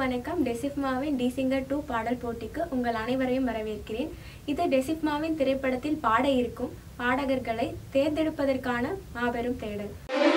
வணக்கம் டெசிஃப்மாவின் D singer two பாடல் போட்டிக்கு உங்கள் அனைவரையும் வரவேற்கிறேன் இது டெசிஃப்மாவின் திரைப்படத்தில் பாட இருக்கும் பாடகர்களை தேர்ந்தெடுப்பதற்கான மாபெரும் தேடல்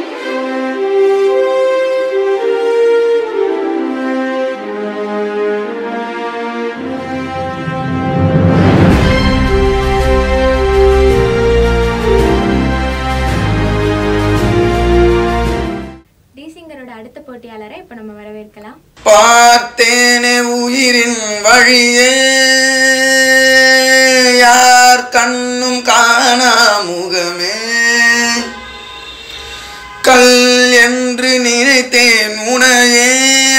டி சிங்கரோட அடுத்த போட்டியாளரை இப்போ நம்ம வரவேற்கலாம் பார்த்தேனே உயிரின் வழியே யார் கண்ணும் காணா முகமே கல் என்று நினைத்தேன் உனையே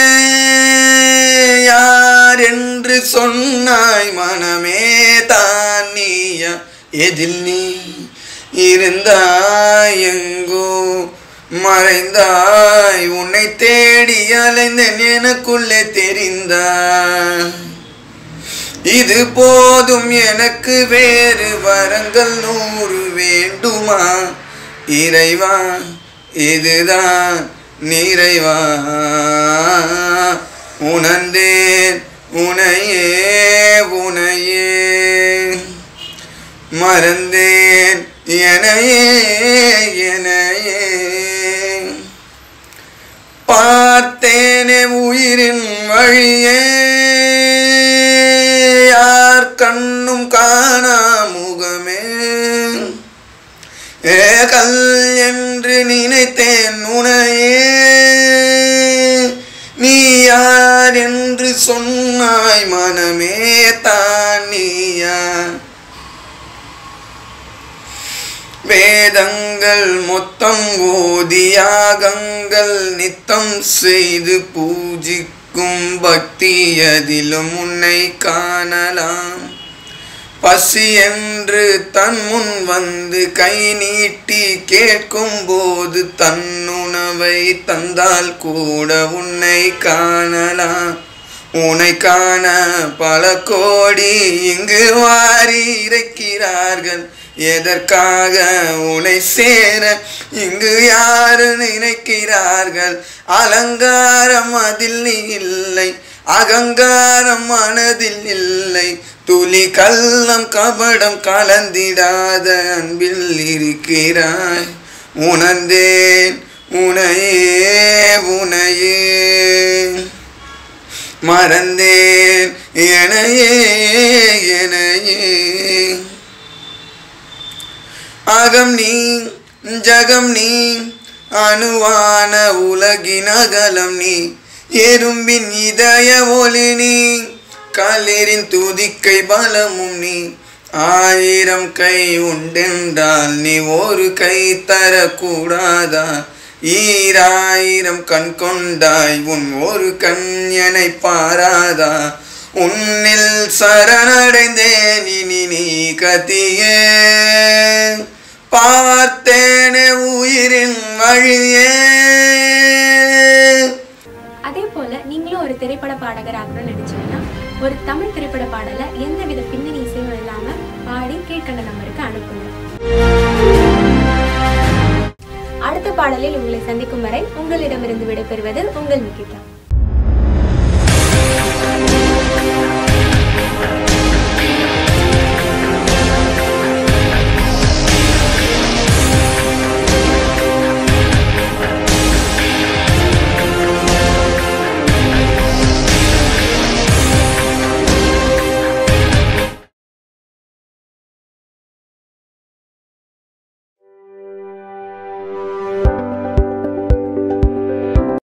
யார் என்று சொன்னாய் மனமே தான் நீயா எதில் நீ இருந்தாய் எங்கோ மறைந்தாய் உன்னை தேடி அலைந்தேன் எனக்குள்ளே தெரிந்தாய் இது போதும் எனக்கு வேறு வரங்கள் நூறு வேண்டுமா இறைவா இதுதான் நிறைவா உணர்ந்தேன் உனையே உனையே மறந்தேன் எனையே எனையே பார்த்தேனே உயிரின் வழியே யார் கண்ணும் காணா முகமே ஏ கல் என்று நினைத்தேன் உனையே நீ யார் என்று சொன்னாய் மனமே தான் நீயா வேதங்கள் மொத்தம் ஓதியாகங்கள் நித்தம் செய்து பூஜிக்கும் பக்தி அதிலும் உன்னை காணலாம் பசி என்று தன் முன் வந்து கை நீட்டி கேட்கும் போது தன்னுணவை தந்தால் கூட உன்னை காணலாம் உன்னை காண பல கோடி இங்கு வாரி இறைக்கிறார்கள் எதற்காக உன்னை சேர இங்கு யாரு நினைக்கிறார்கள் அலங்காரம் அதில் நீ இல்லை அகங்காரம் மனதில் இல்லை துளி கள்ளம் கபடம் கலந்திடாத அன்பில் இருக்கிறாய் உணர்ந்தேன் உனையே உனையே மறந்தேன் எனையே எனையே அகம் நீ ஜகம் நீ அணுவான உலகின் அகலம் நீ எறும்பின் இதய ஒளி நீ களிரின் துதிக்கை பலமும் நீ ஆயிரம் கை உண்டென்றால் நீ ஒரு கை தரக்கூடாதா ஈராயிரம் கண் கொண்டாய் உன் ஒரு கண் என்னை பாராதா உன்னில் சரணடைந்தேன் இனி நீ கத்தியே பார்த்தேனே உயிரின் வழியே அதே போல நீங்களும் ஒரு திரைப்பட பாடகராகணும்னு நினைச்சீங்கன்னா ஒரு தமிழ் திரைப்பட பாடலை எந்தவித பின்னணி இசையும் இல்லாம பாடி கீழ்கண்ட நம்பருக்கு அனுப்புங்க அடுத்த பாடலில் உங்களை சந்திக்கும் வரை உங்களிடமிருந்து விடைபெறுவது உங்கள் நிகிதா